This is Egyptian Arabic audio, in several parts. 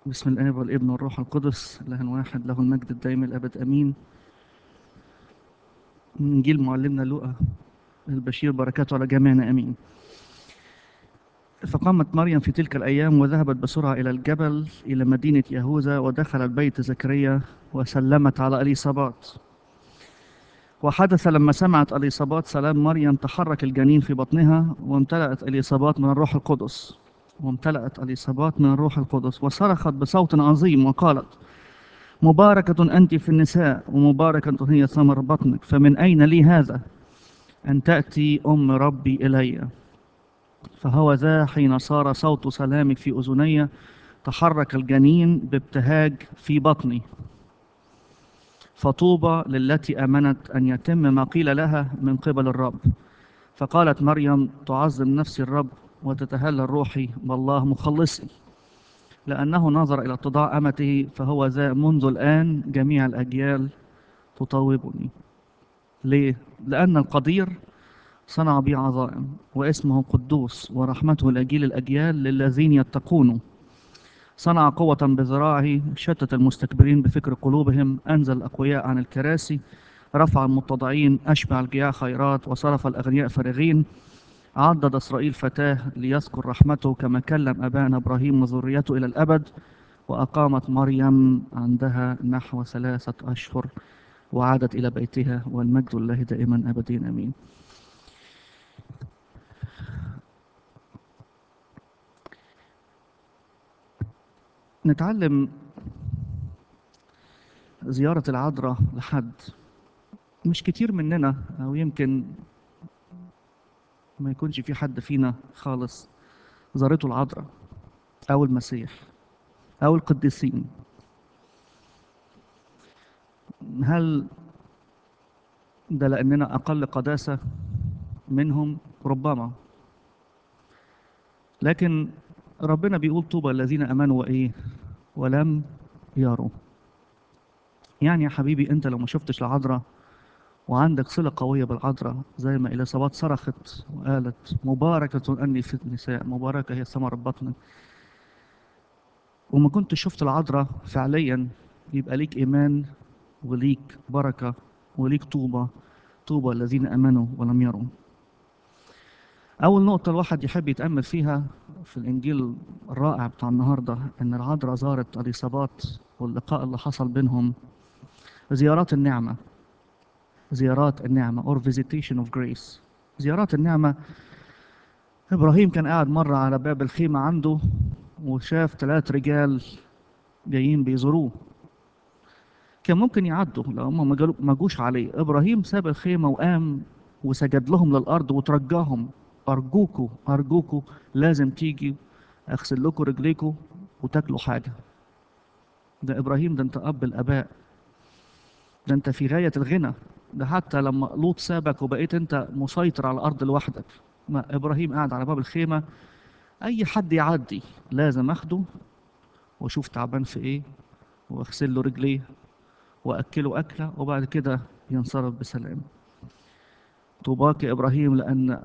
بسم الآب والابن والروح القدس إله واحد له المجد الدائم الأبد أمين من إنجيل معلمنا لوقا البشير بركاته على جميعنا أمين فقامت مريم في تلك الأيام وذهبت بسرعة إلى الجبل إلى مدينة يهوذا ودخلت بيت زكريا وسلمت على أليصابات وحدث لما سمعت أليصابات سلام مريم تحرك الجنين في بطنها وامتلأت أليصابات من الروح القدس وامتلأت أليصابات من الروح القدس وصرخت بصوت عظيم وقالت مباركة أنت في النساء ومباركة هي ثمر بطنك فمن أين لي هذا أن تأتي أم ربي إلي فهو ذا حين صار صوت سلامك في أذني تحرك الجنين بابتهاج في بطني فطوبى للتي آمنت أن يتم ما قيل لها من قبل الرب فقالت مريم تعظم نفسي الرب وتتهلل روحي بالله مخلصي لأنه نظر إلى اتضاع أمته فهو ذا منذ الآن جميع الأجيال تطوبني ليه؟ لأن القدير صنع بي عظائم واسمه قدوس ورحمته لجيل الأجيال للذين يتقونه صنع قوة بذراعه شتت المستكبرين بفكر قلوبهم أنزل الأقوياء عن الكراسي رفع المتضعين أشبع الجياع خيرات وصرف الأغنياء فارغين عضد إسرائيل فتاه ليذكر رحمته كما كلم أبانا إبراهيم وذريته إلى الأبد وأقامت مريم عندها نحو ثلاثة أشهر وعادت إلى بيتها والمجد لله دائما أبدين أمين نتعلم زيارة العذراء لحد مش كتير مننا أو يمكن ما يكونش في حد فينا خالص زارته العذراء أو المسيح أو القديسين هل ده لأننا أقل قداسة منهم ربما لكن ربنا بيقول طوبى الذين امنوا وايه ولم يروا يعني يا حبيبي انت لو ما شفتش العذراء وعندك صله قويه بالعذراء زي ما اليصابات صرخت وقالت مباركه اني في النساء مباركه هي ثمر بطنك وما كنت شفت العذراء فعليا يبقى ليك ايمان وليك بركه وليك طوبى طوبى الذين امنوا ولم يروا أول نقطة الواحد يحب يتأمل فيها في الإنجيل الرائع بتاع النهاردة إن العذراء زارت أليصابات واللقاء اللي حصل بينهم زيارات النعمة زيارات النعمة or visitation of grace زيارات النعمة إبراهيم كان قاعد مرة على باب الخيمة عنده وشاف ثلاث رجال جايين بيزوروه كان ممكن يعدوا لو هم ما جوش عليه إبراهيم ساب الخيمة وقام وسجد لهم للأرض وترجاهم أرجوكوا أرجوكوا لازم تيجي أغسل لكم رجليكم وتاكلوا حاجة ده إبراهيم ده أنت أب الآباء ده أنت في غاية الغنى ده حتى لما لوط سابك وبقيت أنت مسيطر على الأرض لوحدك ما إبراهيم قاعد على باب الخيمة أي حد يعدي لازم أخده وأشوف تعبان في إيه وأغسل له رجليه وأكله أكلة وبعد كده ينصرف بسلام طوباك يا إبراهيم لأن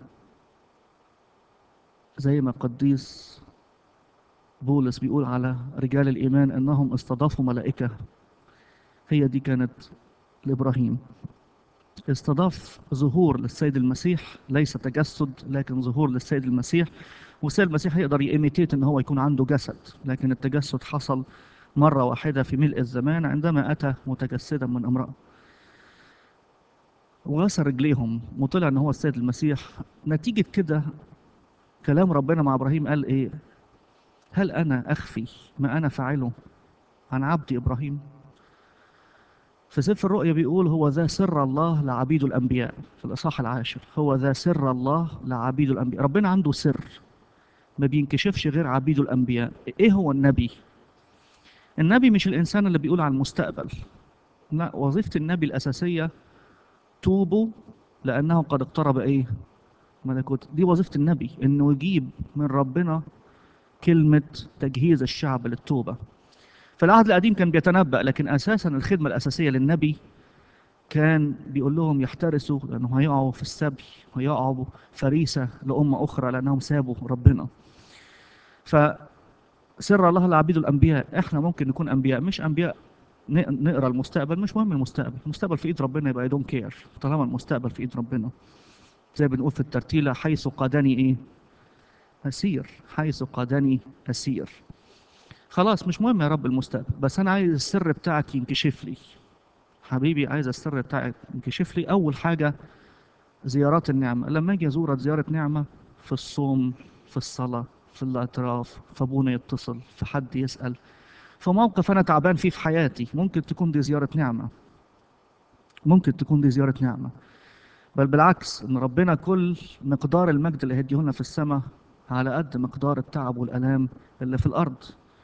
زي ما قديس بولس بيقول على رجال الإيمان أنهم استضافوا ملائكة هي دي كانت لإبراهيم استضاف ظهور للسيد المسيح ليس تجسد لكن ظهور للسيد المسيح والسيد المسيح يقدر يإيميتيت ان هو يكون عنده جسد لكن التجسد حصل مرة واحدة في ملء الزمان عندما أتى متجسدا من امرأة وغسل رجليهم وطلع ان هو السيد المسيح نتيجة كده كلام ربنا مع ابراهيم قال ايه هل انا اخفي ما انا فاعله عن عبدي ابراهيم في سفر الرؤيا بيقول هو ذا سر الله لعبيد الانبياء في الاصحاح العاشر هو ذا سر الله لعبيد الانبياء ربنا عنده سر ما بينكشفش غير عبيد الانبياء ايه هو النبي النبي مش الانسان اللي بيقول عن المستقبل لا وظيفه النبي الاساسيه توبوا لأنه قد اقترب إيه؟ ملكوت دي وظيفة النبي إنه يجيب من ربنا كلمة تجهيز الشعب للتوبة في العهد القديم كان بيتنبأ لكن أساسا الخدمة الأساسية للنبي كان بيقول لهم يحترسوا لأنهم هيقعوا في السبي هيقعوا فريسة لأمة أخرى لأنهم سابوا ربنا ف سر الله العبيد الانبياء احنا ممكن نكون انبياء مش انبياء ن- نقرا المستقبل مش مهم المستقبل المستقبل في ايد ربنا يبقى دون كير طالما المستقبل في ايد ربنا زي بنقول في الترتيله حيث قادني ايه اسير حيث قادني اسير خلاص مش مهم يا رب المستقبل بس انا عايز السر بتاعك ينكشف لي حبيبي عايز السر بتاعك ينكشف لي اول حاجه زيارات النعمه لما اجي ازور زياره نعمه في الصوم في الصلاه في الاعتراف في ابونا يتصل في حد يسال في موقف انا تعبان فيه في حياتي ممكن تكون دي زياره نعمه ممكن تكون دي زياره نعمه بل بالعكس ان ربنا كل مقدار المجد اللي هيديه لنا في السماء على قد مقدار التعب والالام اللي في الارض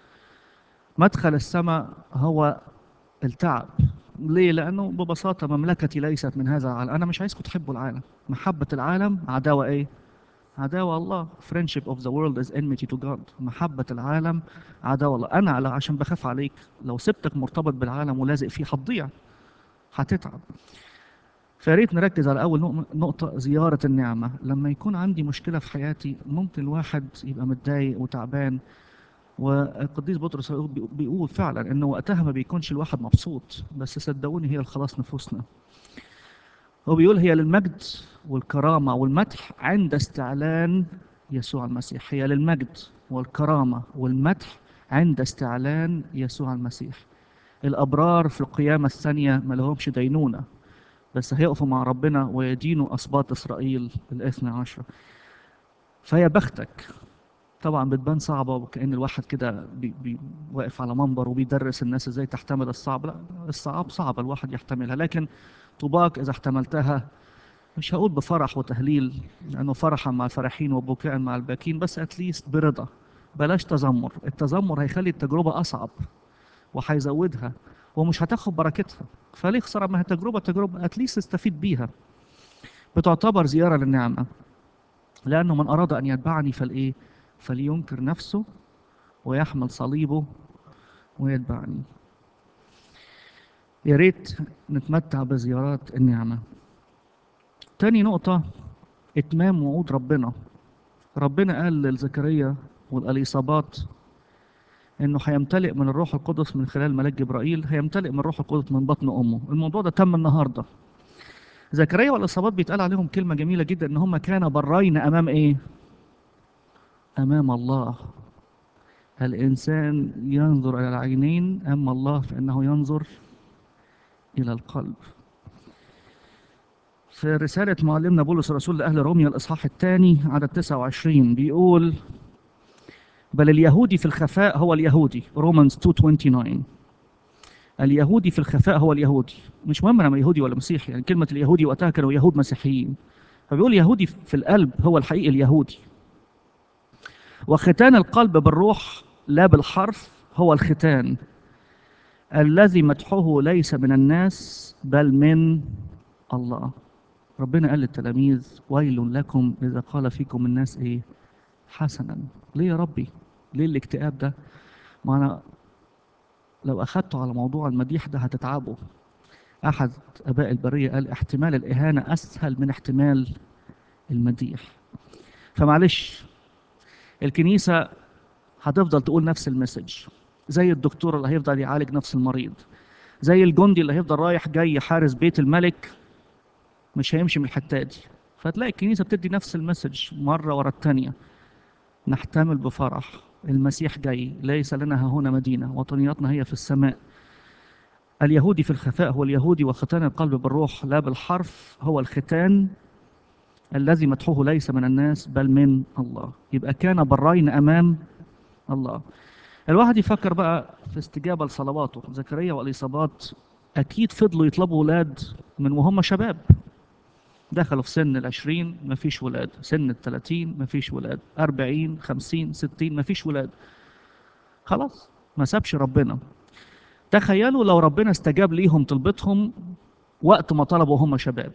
مدخل السماء هو التعب ليه لانه ببساطه مملكتي ليست من هذا العالم انا مش عايزكم تحبوا العالم محبه العالم عداوه ايه عداوه الله friendship of the world is enmity to God محبه العالم عداوه الله انا لا عشان بخاف عليك لو سبتك مرتبط بالعالم ولازق فيه هتضيع هتتعب فيا ريت نركز على اول نق- نقطه زياره النعمه لما يكون عندي مشكله في حياتي ممكن الواحد يبقى متضايق وتعبان والقديس بطرس بيقول- بيقول فعلا انه وقتها ما بيكونش الواحد مبسوط بس صدقوني هي الخلاص نفوسنا هو بيقول هي للمجد والكرامه والمدح عند استعلان يسوع المسيح هي للمجد والكرامه والمدح عند استعلان يسوع المسيح الابرار في القيامه الثانيه ما لهمش دينونه بس هيقفوا مع ربنا ويدينوا اسباط اسرائيل الاثنى عشر فهي بختك طبعا بتبان صعبه وكأن الواحد كده بي بي واقف على منبر وبيدرس الناس ازاي تحتمل الصعب لا الصعاب صعبه الواحد يحتملها لكن طوباك اذا احتملتها مش هقول بفرح وتهليل لانه فرحا مع الفرحين وبكاء مع الباكين بس اتليست برضا بلاش تذمر التذمر هيخلي التجربه اصعب وهيزودها ومش هتاخد بركتها فليه خساره ما هي تجربه تجربه اتليست استفيد بيها بتعتبر زياره للنعمه لانه من اراد ان يتبعني فالايه فلينكر نفسه ويحمل صليبه ويتبعني يا ريت نتمتع بزيارات النعمه تاني نقطه اتمام وعود ربنا ربنا قال لزكريا والاليصابات انه هيمتلئ من الروح القدس من خلال ملاك جبرائيل هيمتلئ من الروح القدس من بطن امه الموضوع ده تم النهارده زكريا والاصابات بيتقال عليهم كلمه جميله جدا ان هم كان برين امام ايه امام الله الانسان ينظر الى العينين اما الله فانه ينظر الى القلب في رسالة معلمنا بولس الرسول لأهل روميا الإصحاح الثاني عدد 29 بيقول بل اليهودي في الخفاء هو اليهودي رومانز 2:29 اليهودي في الخفاء هو اليهودي مش مهم انا يهودي ولا مسيحي يعني كلمة اليهودي وقتها كانوا يهود مسيحيين فبيقول يهودي في القلب هو الحقيقي اليهودي وختان القلب بالروح لا بالحرف هو الختان الذي مدحه ليس من الناس بل من الله ربنا قال للتلاميذ ويل لكم إذا قال فيكم الناس إيه حسنا ليه يا ربي ليه الاكتئاب ده ما أنا لو أخدته على موضوع المديح ده هتتعبوا أحد آباء البرية قال احتمال الإهانة أسهل من احتمال المديح فمعلش الكنيسة هتفضل تقول نفس المسج زي الدكتور اللي هيفضل يعالج نفس المريض زي الجندي اللي هيفضل رايح جاي حارس بيت الملك مش هيمشي من الحتة دي فتلاقي الكنيسة بتدي نفس المسج مرة ورا التانية نحتمل بفرح المسيح جاي ليس لنا ها هنا مدينة وطنياتنا هي في السماء اليهودي في الخفاء هو اليهودي وختان القلب بالروح لا بالحرف هو الختان الذي مدحوه ليس من الناس بل من الله يبقى كان برين أمام الله الواحد يفكر بقى في استجابة لصلواته زكريا والإصابات أكيد فضلوا يطلبوا ولاد من وهم شباب دخلوا في سن العشرين مفيش ولاد سن الثلاثين مفيش ولاد أربعين خمسين ستين مفيش ولاد خلاص ما سابش ربنا تخيلوا لو ربنا استجاب ليهم طلبتهم وقت ما طلبوا هم شباب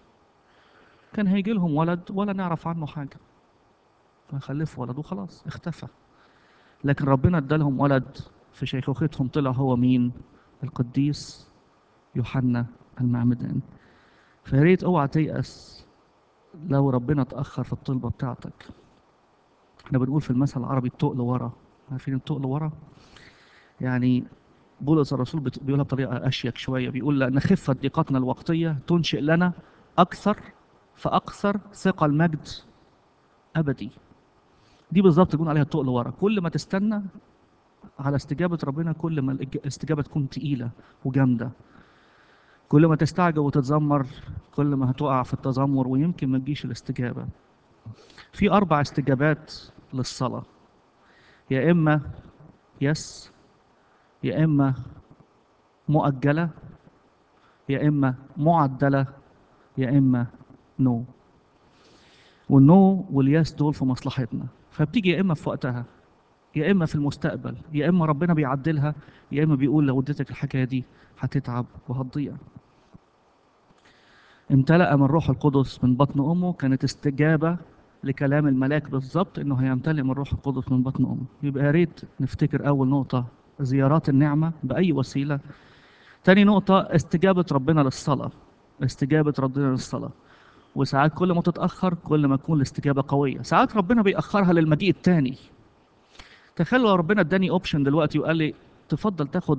كان هيجي لهم ولد ولا نعرف عنه حاجة فخلفوا ولد وخلاص اختفى لكن ربنا ادالهم ولد في شيخوختهم طلع هو مين القديس يوحنا المعمدان فيا ريت اوعى تيأس لو ربنا اتأخر في الطلبة بتاعتك احنا بنقول في المثل العربي التقل ورا عارفين التقل ورا يعني بولس الرسول بت- بيقولها بطريقة أشيك شوية بيقول لأن خفة ضيقتنا الوقتية تنشئ لنا أكثر فأكثر ثقة المجد أبدي دي بالظبط بيقول عليها التقل ورا كل ما تستنى على استجابة ربنا كل ما الإج- الاستجابة تكون تقيلة وجامدة كل ما تستعجل وتتذمر كل ما هتقع في التذمر ويمكن ما تجيش الاستجابة في أربع استجابات للصلاة يا إما يس يا إما مؤجلة يا إما معدلة يا إما نو والنو والياس دول في مصلحتنا فبتيجي يا إما في وقتها يا إما في المستقبل يا إما ربنا بيعدلها يا إما بيقول لو اديتك الحكاية دي هتتعب وهتضيع امتلأ من روح القدس من بطن أمه كانت استجابة لكلام الملاك بالظبط إنه هيمتلئ من روح القدس من بطن أمه يبقى يا ريت نفتكر أول نقطة زيارات النعمة بأي وسيلة تاني نقطة استجابة ربنا للصلاة استجابة ربنا للصلاة وساعات كل ما تتأخر كل ما تكون الاستجابة قوية ساعات ربنا بيأخرها للمجيء التاني تخيل لو ربنا اداني اوبشن دلوقتي وقال لي تفضل تاخد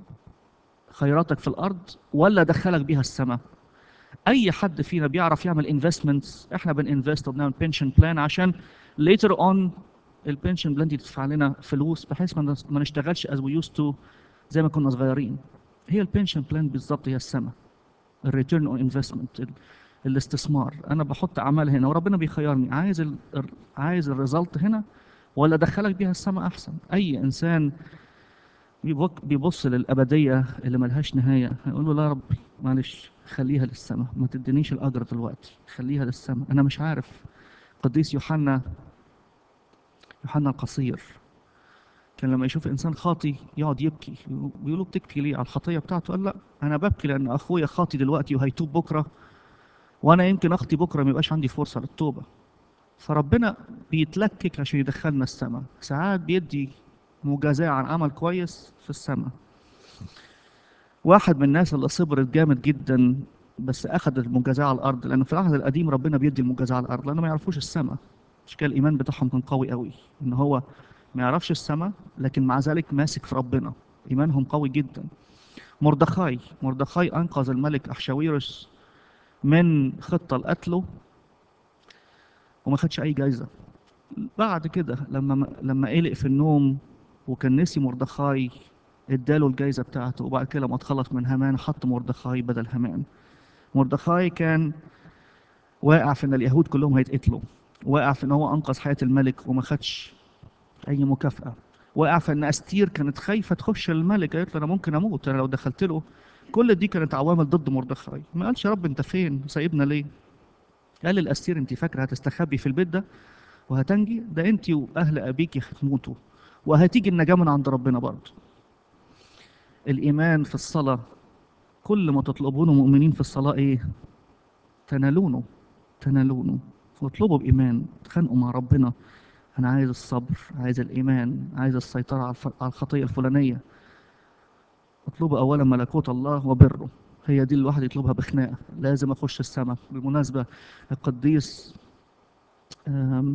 خيراتك في الارض ولا ادخلك بيها السماء اي حد فينا بيعرف يعمل انفستمنتس احنا بننفست وبنعمل بنشن بلان عشان later on البنشن بلان دي تدفع لنا فلوس بحيث ما نس- ما نشتغلش as we used to زي ما كنا صغيرين هي البنشن بلان بالظبط هي السماء الريتيرن اون انفستمنت الاستثمار انا بحط اعمال هنا وربنا بيخيرني عايز ال ال- عايز الريزلت هنا ولا ادخلك بيها السماء احسن اي انسان بيبك- بيبص للابديه اللي ملهاش نهايه هيقول له لا يا رب معلش خليها للسماء ما تدينيش الاجر دلوقتي خليها للسماء انا مش عارف قديس يوحنا يوحنا القصير كان لما يشوف انسان خاطي يقعد يبكي بيقولوا بتبكي ليه على الخطيه بتاعته قال لا انا ببكي لان اخويا خاطي دلوقتي وهيتوب بكره وانا يمكن اختي بكره ما يبقاش عندي فرصه للتوبه فربنا بيتلكك عشان يدخلنا السماء ساعات بيدي مجازاة عن عمل كويس في السماء واحد من الناس اللي صبرت جامد جدا بس اخذ المجازاة على الارض لانه في العهد القديم ربنا بيدي المجازاة على الارض لانه ما يعرفوش السماء مش كده الايمان بتاعهم كان قوي قوي ان هو ما يعرفش السماء لكن مع ذلك ماسك في ربنا ايمانهم قوي جدا مردخاي مردخاي انقذ الملك احشاويرس من خطة لقتله وما خدش اي جايزة بعد كده لما لما قلق في النوم وكان نسي مردخاي اداله الجايزة بتاعته وبعد كده لما اتخلص من هامان حط مردخاي بدل هامان مردخاي كان واقع في ان اليهود كلهم هيتقتلوا واقع في ان هو انقذ حياة الملك وما خدش اي مكافأة واقع في ان استير كانت خايفة تخش الملك قالت له انا ممكن اموت انا لو دخلت له كل دي كانت عوامل ضد مردخاي ما قالش يا رب انت فين سايبنا ليه قال للاستير انت فاكره هتستخبي في البيت ده وهتنجي ده انت واهل ابيك هتموتوا وهتيجي النجاة من عند ربنا برضه الإيمان في الصلاة كل ما تطلبونه مؤمنين في الصلاة إيه؟ تنالونه تنالونه واطلبوا بإيمان تخانقوا مع ربنا أنا عايز الصبر عايز الإيمان عايز السيطرة على الف- على الخطية الفلانية اطلبوا أولا ملكوت الله وبره هي دي الواحد يطلبها بخناقة لازم أخش السماء بالمناسبة القديس آم،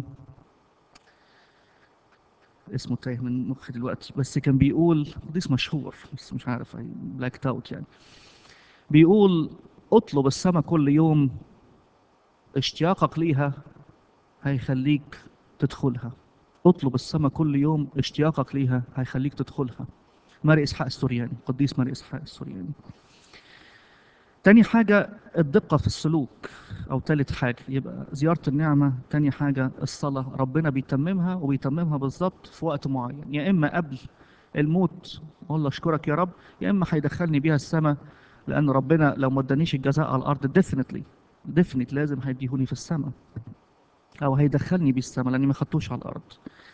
اسمه تايه من مخي دلوقتي بس كان بيقول قديس مشهور بس مش عارف بلاك اوت يعني بيقول اطلب السماء كل يوم اشتياقك ليها هيخليك تدخلها اطلب السماء كل يوم اشتياقك ليها هيخليك تدخلها ماري اسحاق السورياني قديس ماري اسحاق السورياني تاني حاجة الدقة في السلوك أو تالت حاجة يبقى زيارة النعمة تاني حاجة الصلاة ربنا بيتممها وبيتممها بالظبط في وقت معين يا إما قبل الموت والله أشكرك يا رب يا إما هيدخلني بيها السماء لأن ربنا لو ما ادانيش الجزاء على الأرض definitely definitely لازم هيديهوني في السماء أو هيدخلني بيه السماء لأني ما خدتوش على الأرض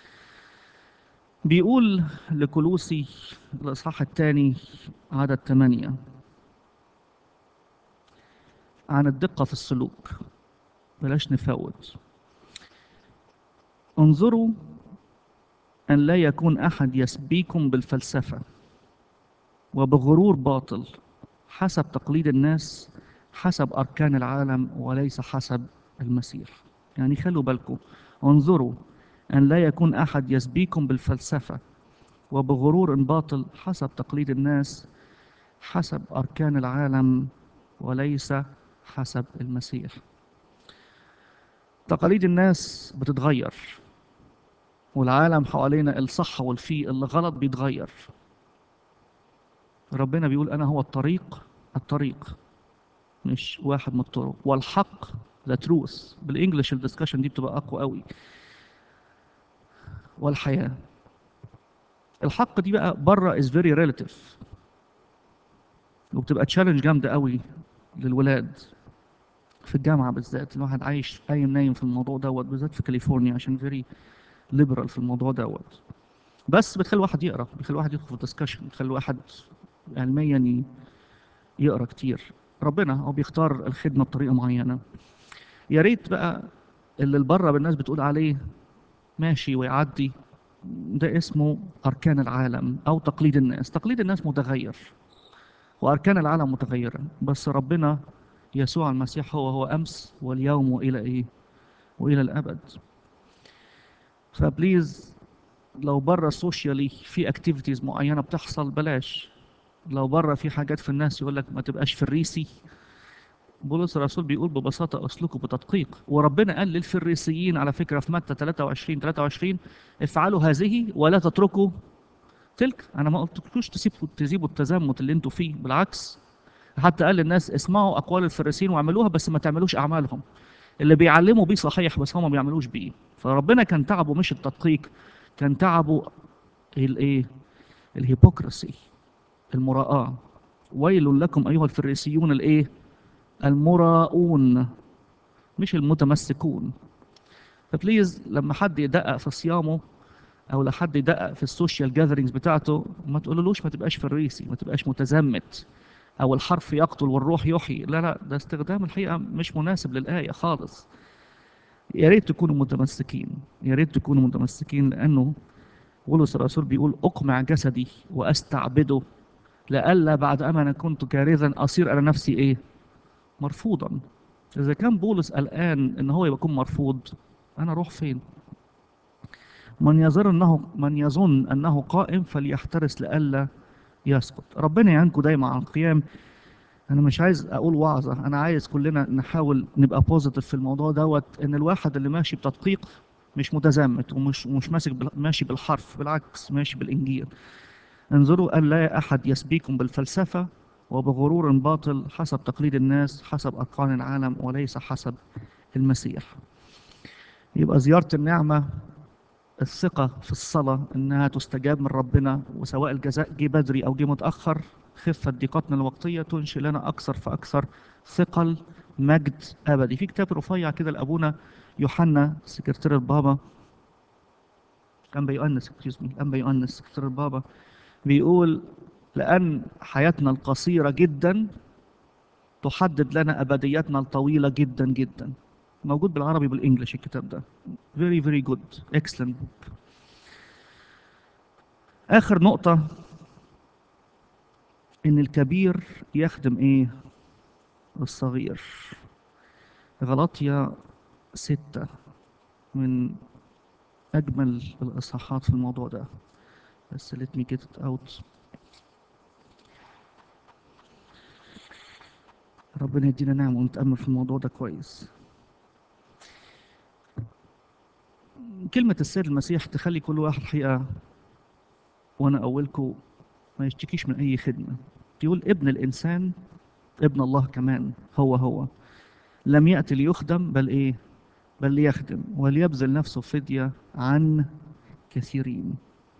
بيقول لكلوسي الإصحاح الثاني عدد ثمانية عن الدقة في السلوك بلاش نفوت انظروا أن لا يكون أحد يسبيكم بالفلسفة وبغرور باطل حسب تقليد الناس حسب أركان العالم وليس حسب المسيح يعني خلوا بالكم انظروا أن لا يكون أحد يسبيكم بالفلسفة وبغرور باطل حسب تقليد الناس حسب أركان العالم وليس حسب المسيح تقاليد الناس بتتغير والعالم حوالينا الصح والفي اللي غلط بيتغير ربنا بيقول أنا هو الطريق الطريق مش واحد من الطرق والحق the truth بالانجلش الدسكشن دي بتبقى اقوى قوي والحياه الحق دي بقى بره is very relative وبتبقى تشالنج جامده قوي للولاد في الجامعه بالذات الواحد عايش قايم نايم في الموضوع دوت بالذات في كاليفورنيا عشان فيري ليبرال في الموضوع دوت بس بتخلي الواحد يقرا بتخلي الواحد يدخل في الدسكشن بتخلي الواحد علميا ي- يقرا كتير ربنا هو بيختار الخدمه بطريقه معينه يا ريت بقى اللي بره بالناس بتقول عليه ماشي ويعدي ده اسمه اركان العالم او تقليد الناس تقليد الناس متغير واركان العالم متغيره بس ربنا يسوع المسيح هو هو امس واليوم والى ايه والى الابد فبليز لو بره سوشيالي في اكتيفيتيز معينه بتحصل بلاش لو بره في حاجات في الناس يقول لك ما تبقاش فريسي بولس الرسول بيقول ببساطة أسلكوا بتدقيق وربنا قال للفريسيين على فكرة في متى 23 23 افعلوا هذه ولا تتركوا تلك أنا ما قلتلكوش تسيبوا تسيبوا التزمت اللي انتوا فيه بالعكس حتى قال للناس اسمعوا أقوال الفريسيين واعملوها بس ما تعملوش أعمالهم اللي بيعلموا بيه صحيح بس هم ما بيعملوش بيه فربنا كان تعبه مش التدقيق كان تعبه الايه الهيبوكراسي المراءة ويل لكم أيها الفريسيون الايه المراؤون مش المتمسكون فبليز لما حد يدقق في صيامه او لحد يدقق في السوشيال جاذرينجز بتاعته ما تقولولوش ما تبقاش فريسي ما تبقاش متزمت او الحرف يقتل والروح يحيي لا لا ده استخدام الحقيقه مش مناسب للايه خالص يا ريت تكونوا متمسكين يا ريت تكونوا متمسكين لانه بولس الرسول بيقول اقمع جسدي واستعبده لئلا بعد اما انا كنت كارثا اصير انا نفسي ايه مرفوضا اذا كان بولس قلقان ان هو يكون مرفوض انا اروح فين من يظن انه من يظن انه قائم فليحترس لئلا يسقط ربنا يعينكم دايما على القيام انا مش عايز اقول وعظه انا عايز كلنا نحاول نبقى بوزيتيف في الموضوع دوت ان الواحد اللي ماشي بتدقيق مش متزمت ومش ومش ماسك بال- ماشي بالحرف بالعكس ماشي بالانجيل انظروا ان لا احد يسبيكم بالفلسفه وبغرور باطل حسب تقليد الناس حسب اركان العالم وليس حسب المسيح يبقى زياره النعمه الثقه في الصلاه انها تستجاب من ربنا وسواء الجزاء جه بدري او جه متاخر خفه ضيقتنا الوقتيه تنشئ لنا اكثر فاكثر ثقل مجد ابدي في كتاب رفيع كده لابونا يوحنا سكرتير البابا انبا يؤنس excuse me انبا يؤنس سكرتير البابا بيقول لأن حياتنا القصيرة جدا تحدد لنا أبديتنا الطويلة جدا جدا موجود بالعربي بالإنجليش الكتاب ده very very good excellent book آخر نقطة إن الكبير يخدم إيه الصغير غلطية ستة من أجمل الإصحاحات في الموضوع ده بس let me get it out ربنا يدينا نعمة ونتأمل في الموضوع ده كويس كلمة السيد المسيح تخلي كل واحد حقيقة وأنا أولكم ما يشتكيش من أي خدمة يقول ابن الإنسان ابن الله كمان هو هو لم يأتي ليخدم بل إيه بل ليخدم وليبذل نفسه فدية عن كثيرين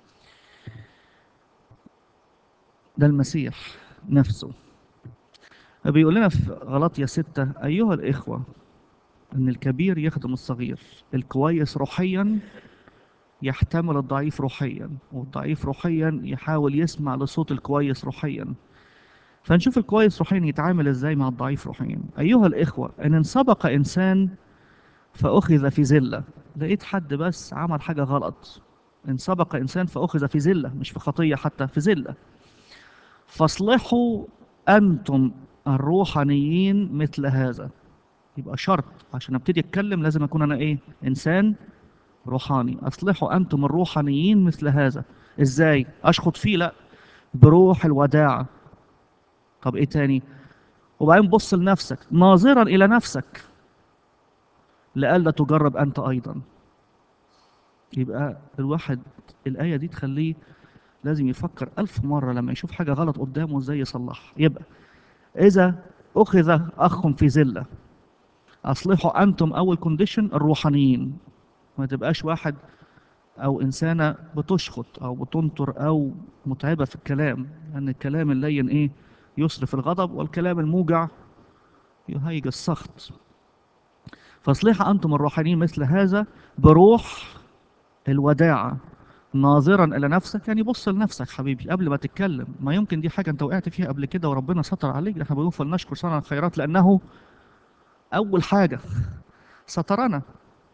ده المسيح نفسه بيقول لنا في غلطية ستة أيها الإخوة إن الكبير يخدم الصغير الكويس روحيا يحتمل الضعيف روحيا والضعيف روحيا يحاول يسمع لصوت الكويس روحيا فنشوف الكويس روحيا يتعامل ازاي مع الضعيف روحيا أيها الإخوة إن إن سبق إنسان فأخذ في زلة لقيت حد بس عمل حاجة غلط إن سبق إنسان فأخذ في زلة مش في خطية حتى في زلة فاصلحوا أنتم الروحانيين مثل هذا يبقى شرط عشان ابتدي اتكلم لازم اكون انا ايه انسان روحاني اصلحوا انتم الروحانيين مثل هذا ازاي اشخط فيه لا بروح الوداعة طب ايه تاني وبعدين بص لنفسك ناظرا الى نفسك لئلا تجرب انت ايضا يبقى الواحد الآية دي تخليه لازم يفكر ألف مرة لما يشوف حاجة غلط قدامه ازاي يصلحها يبقى إذا أخذ أخ في زلة أصلحوا أنتم أول كونديشن الروحانيين ما تبقاش واحد أو إنسانة بتشخط أو بتنطر أو متعبة في الكلام لأن الكلام اللين إيه يصرف الغضب والكلام الموجع يهيج السخط فاصلحوا أنتم الروحانيين مثل هذا بروح الوداعة ناظرا إلى نفسك يعني بص لنفسك حبيبي قبل ما تتكلم ما يمكن دي حاجة أنت وقعت فيها قبل كده وربنا ستر عليك احنا بنقول فلنشكر صانع الخيرات لأنه أول حاجة سترنا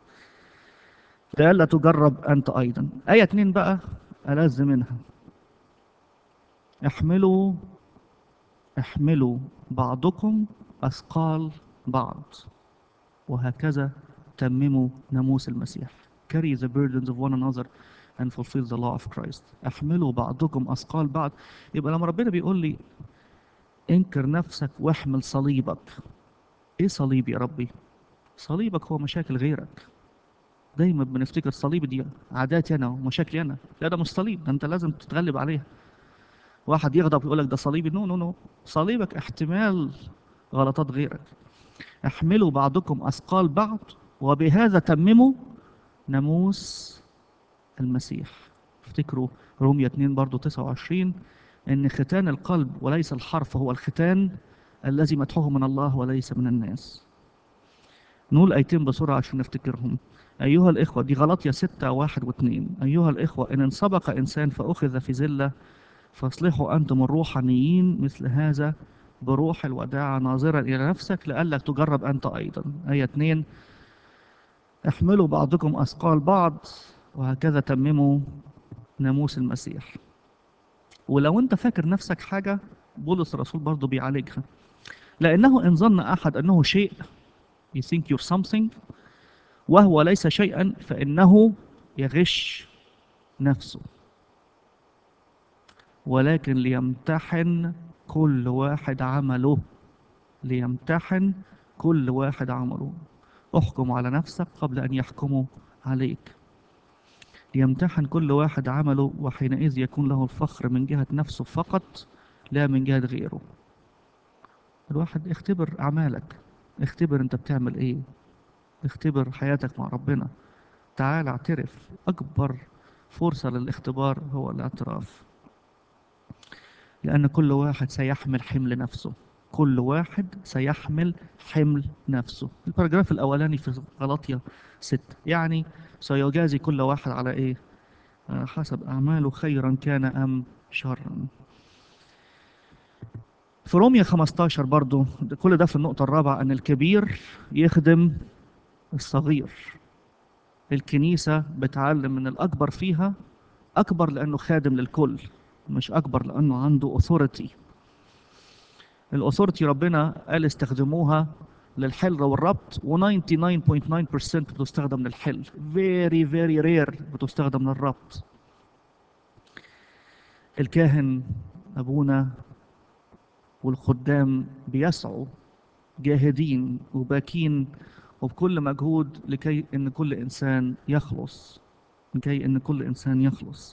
لئلا تجرب أنت أيضا آية اتنين بقى ألذ منها احملوا احملوا بعضكم أثقال بعض وهكذا تمموا ناموس المسيح carry the burdens of one another and fulfill the law of Christ احملوا بعضكم أثقال بعض يبقى لما ربنا بيقول لي انكر نفسك واحمل صليبك ايه صليب يا ربي صليبك هو مشاكل غيرك دايما بنفتكر صليب دي عاداتي انا ومشاكلي انا لا ده مش صليب ده انت لازم تتغلب عليها واحد يغضب يقول لك ده صليبي نو نو نو صليبك احتمال غلطات غيرك احملوا بعضكم اثقال بعض وبهذا تمموا ناموس المسيح افتكروا رومية 2 برضو 29 ان ختان القلب وليس الحرف هو الختان الذي مدحوه من الله وليس من الناس نقول ايتين بسرعة عشان نفتكرهم أيها الإخوة دي غلطية ستة واحد واثنين أيها الإخوة إن انسبق إنسان فأخذ في زلة فاصلحوا أنتم الروحانيين مثل هذا بروح الوداعة ناظرا إلى نفسك لئلا تجرب أنت أيضا آية اثنين احملوا بعضكم أثقال بعض وهكذا تمموا ناموس المسيح ولو أنت فاكر نفسك حاجة بولس الرسول برضو بيعالجها لأنه إن ظن أحد أنه شيء you think you're something وهو ليس شيئا فإنه يغش نفسه ولكن ليمتحن كل واحد عمله ليمتحن كل واحد عمله احكم على نفسك قبل أن يحكموا عليك ليمتحن كل واحد عمله وحينئذ يكون له الفخر من جهة نفسه فقط لا من جهة غيره الواحد اختبر أعمالك اختبر انت بتعمل ايه اختبر حياتك مع ربنا تعال اعترف اكبر فرصة للاختبار هو الاعتراف لان كل واحد سيحمل حمل نفسه كل واحد سيحمل حمل نفسه الباراجراف الاولاني في غلطية ستة يعني سيجازي كل واحد على ايه آه، حسب اعماله خيرا كان ام شرا في رومية 15 برضو ده- كل ده في النقطة الرابعة أن الكبير يخدم الصغير الكنيسة بتعلم من الأكبر فيها أكبر لأنه خادم للكل مش أكبر لأنه عنده authority الأثورتي ربنا قال استخدموها للحل والربط و 99.9% بتستخدم للحل very very rare بتستخدم للربط الكاهن أبونا والخدام بيسعوا جاهدين وباكين وبكل مجهود لكي ان كل انسان يخلص لكي ان كل انسان يخلص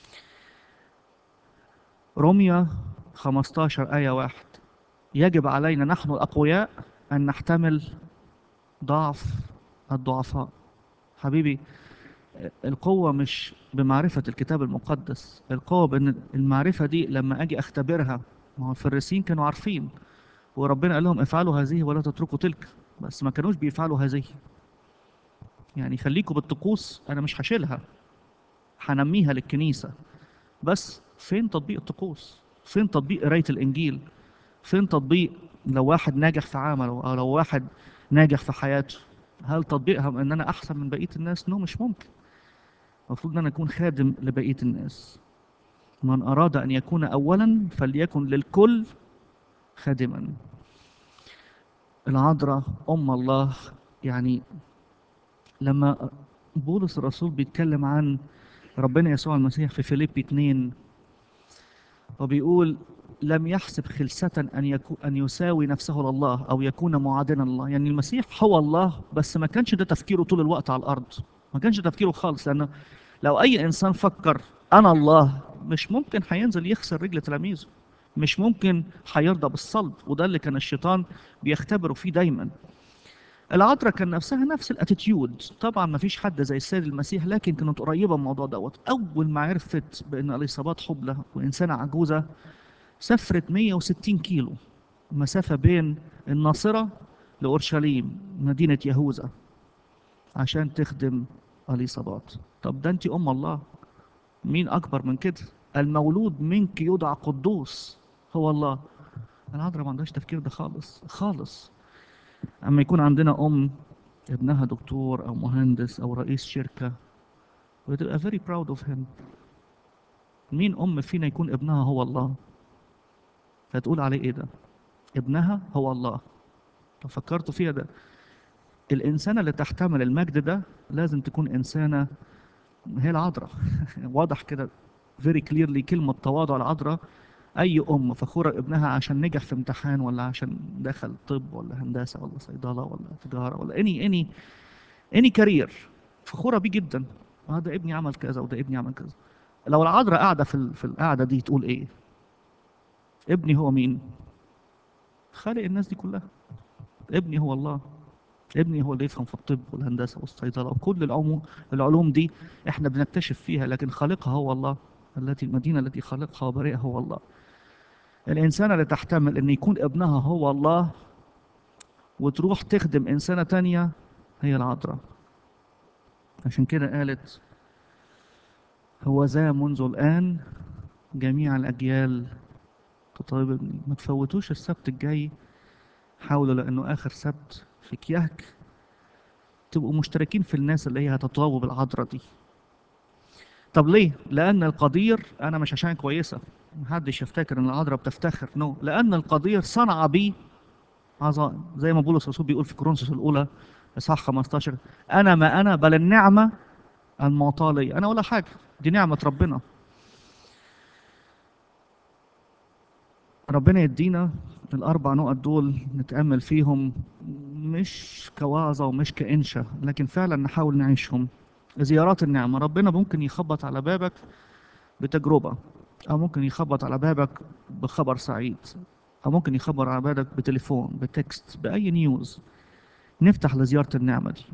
روميا 15 آية واحد يجب علينا نحن الأقوياء أن نحتمل ضعف الضعفاء حبيبي القوة مش بمعرفة الكتاب المقدس القوة بأن المعرفة دي لما أجي أختبرها ما هو الفريسيين كانوا عارفين وربنا قال لهم افعلوا هذه ولا تتركوا تلك بس ما كانوش بيفعلوا هذه يعني خليكوا بالطقوس انا مش هشيلها هنميها للكنيسة بس فين تطبيق الطقوس فين تطبيق قراية الانجيل فين تطبيق لو واحد ناجح في عمله او لو واحد ناجح في حياته هل تطبيقها ان انا احسن من بقية الناس نو مش ممكن المفروض ان انا اكون خادم لبقية الناس من اراد ان يكون اولا فليكن للكل خادما العذراء ام الله يعني لما بولس الرسول بيتكلم عن ربنا يسوع المسيح في فيليبي 2 وبيقول لم يحسب خلسة أن يكون أن يساوي نفسه لله أو يكون معادنا لله، يعني المسيح هو الله بس ما كانش ده تفكيره طول الوقت على الأرض، ما كانش تفكيره خالص لأنه لو أي إنسان فكر أنا الله مش ممكن هينزل يخسر رجل تلاميذه، مش ممكن هيرضى بالصلب وده اللي كان الشيطان بيختبره فيه دايما. العذراء كان نفسها نفس الاتيتيود طبعا ما فيش حد زي السيد المسيح لكن كانت قريبه من الموضوع دوت اول ما عرفت بان اليصابات حبلى وانسانه عجوزه سافرت 160 كيلو مسافه بين الناصره لاورشليم مدينه يهوذا عشان تخدم اليصابات طب ده انت ام الله مين اكبر من كده المولود منك يدعى قدوس هو الله العذراء ما عندهاش تفكير ده خالص خالص اما يكون عندنا ام ابنها دكتور او مهندس او رئيس شركه بتبقى very proud of him مين ام فينا يكون ابنها هو الله فتقول عليه ايه ده ابنها هو الله لو فكرتوا فيها ده الانسانه اللي تحتمل المجد ده لازم تكون انسانه هي العذراء واضح كده very clearly كلمه تواضع العذراء اي ام فخوره ابنها عشان نجح في امتحان ولا عشان دخل طب ولا هندسه ولا صيدله ولا تجاره ولا اني اني اني كارير فخوره بيه جدا هذا ابني عمل كذا وده ابني عمل كذا لو العذراء قاعده في ال- في القعده دي تقول ايه ابني هو مين خالق الناس دي كلها ابني هو الله ابني هو اللي يفهم في الطب والهندسه والصيدله وكل العلوم العلوم دي احنا بنكتشف فيها لكن خالقها هو الله التي المدينه التي خلقها وبارئها هو الله الإنسانة اللي تحتمل إن يكون ابنها هو الله وتروح تخدم إنسانة تانية هي العذراء عشان كده قالت هو ذا منذ الآن جميع الأجيال تطالب ابني ما تفوتوش السبت الجاي حاولوا لأنه آخر سبت في كياك تبقوا مشتركين في الناس اللي هي هتطاوب العذراء دي طب ليه؟ لأن القدير أنا مش عشان كويسة محدش يفتكر ان العذراء بتفتخر نو no. لان القدير صنع بي عظائم زي ما بولس الرسول بيقول في كورنثوس الاولى اصحاح 15 انا ما انا بل النعمه المعطاه لي انا ولا حاجه دي نعمه ربنا ربنا يدينا الاربع نقط دول نتامل فيهم مش كوعظه ومش كانشا لكن فعلا نحاول نعيشهم زيارات النعمه ربنا ممكن يخبط على بابك بتجربه أو ممكن يخبط على بابك بخبر سعيد أو ممكن يخبط على بابك بتليفون بتكست بأي نيوز نفتح لزيارة النعمة دي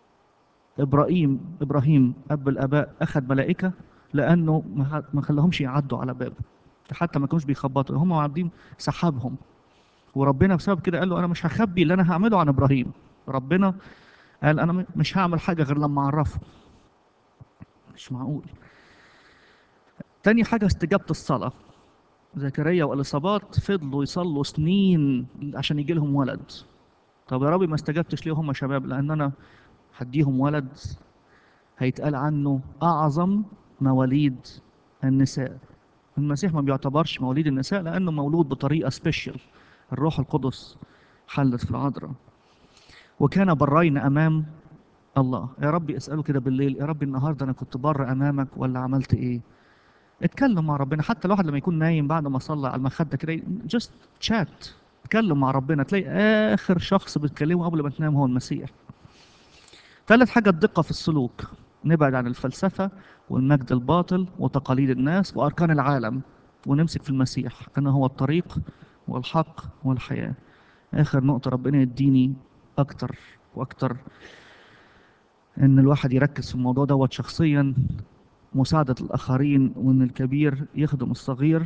إبراهيم إبراهيم أب الآباء أخذ ملائكة لأنه ما ما خلاهمش يعدوا على بابه حتى ما كانوش بيخبطوا هم معدين سحبهم وربنا بسبب كده قال له أنا مش هخبي اللي أنا هعمله عن إبراهيم ربنا قال أنا مش هعمل حاجة غير لما أعرفه مش معقول تاني حاجة استجابة الصلاة زكريا والإصابات فضلوا يصلوا سنين عشان يجي لهم ولد طب يا ربي ما استجبتش ليه هم شباب لأن أنا هديهم ولد هيتقال عنه أعظم مواليد النساء المسيح ما بيعتبرش مواليد النساء لأنه مولود بطريقة سبيشال الروح القدس حلت في العذراء وكان برين أمام الله يا ربي اسأله كده بالليل يا ربي النهاردة أنا كنت بر أمامك ولا عملت إيه اتكلم مع ربنا حتى الواحد لما يكون نايم بعد ما صلى على المخده كده جست تشات اتكلم مع ربنا تلاقي اخر شخص بتكلمه قبل ما تنام هو المسيح ثالث حاجه الدقه في السلوك نبعد عن الفلسفه والمجد الباطل وتقاليد الناس واركان العالم ونمسك في المسيح انه هو الطريق والحق والحياه اخر نقطه ربنا يديني اكتر واكتر ان الواحد يركز في الموضوع دوت شخصيا مساعدة الآخرين وإن الكبير يخدم الصغير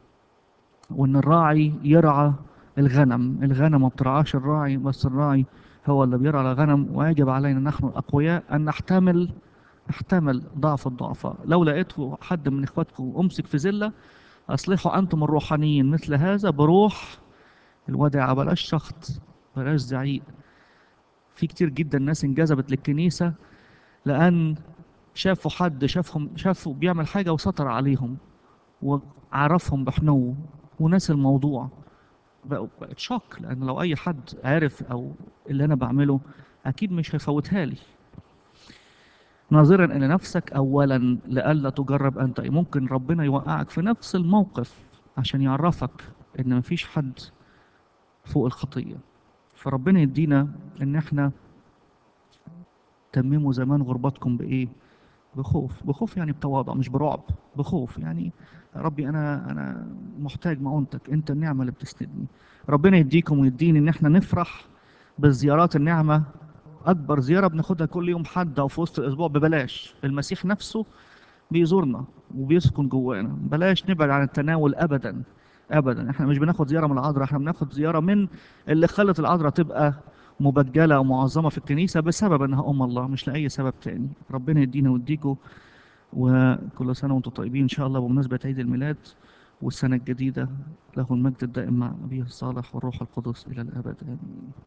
وإن الراعي يرعى الغنم الغنم ما بترعاش الراعي بس الراعي هو اللي بيرعى الغنم ويجب علينا نحن الأقوياء أن نحتمل نحتمل ضعف الضعفاء لو لقيته حد من إخواتكم أمسك في زلة أصلحوا أنتم الروحانيين مثل هذا بروح الوداعة بلاش شخط بلاش زعيق في كتير جدا ناس انجذبت للكنيسة لأن شافوا حد شافهم شافوا بيعمل حاجة وسطر عليهم وعرفهم بحنو وناس الموضوع بقوا- بقت شوك لأن لو أي حد عارف أو اللي أنا بعمله أكيد مش هيفوتها لي ناظرا إلى نفسك أولا لئلا تجرب أنت ممكن ربنا يوقعك في نفس الموقف عشان يعرفك إن مفيش حد فوق الخطية فربنا يدينا إن إحنا تمموا زمان غربتكم بإيه؟ بخوف بخوف يعني بتواضع مش برعب بخوف يعني ربي انا انا محتاج معونتك انت النعمه اللي بتسندني ربنا يديكم ويديني ان احنا نفرح بالزيارات النعمه اكبر زياره بناخدها كل يوم حد او في وسط الاسبوع ببلاش المسيح نفسه بيزورنا وبيسكن جوانا بلاش نبعد عن التناول ابدا ابدا احنا مش بناخد زياره من العذراء احنا بناخد زياره من اللي خلت العذراء تبقى مبجله ومعظمه في الكنيسه بسبب انها ام الله مش لاي سبب تاني ربنا يدينا ويديكم وكل سنه وانتم طيبين ان شاء الله بمناسبه عيد الميلاد والسنه الجديده له المجد الدائم مع ابيه الصالح والروح القدس الى الابد امين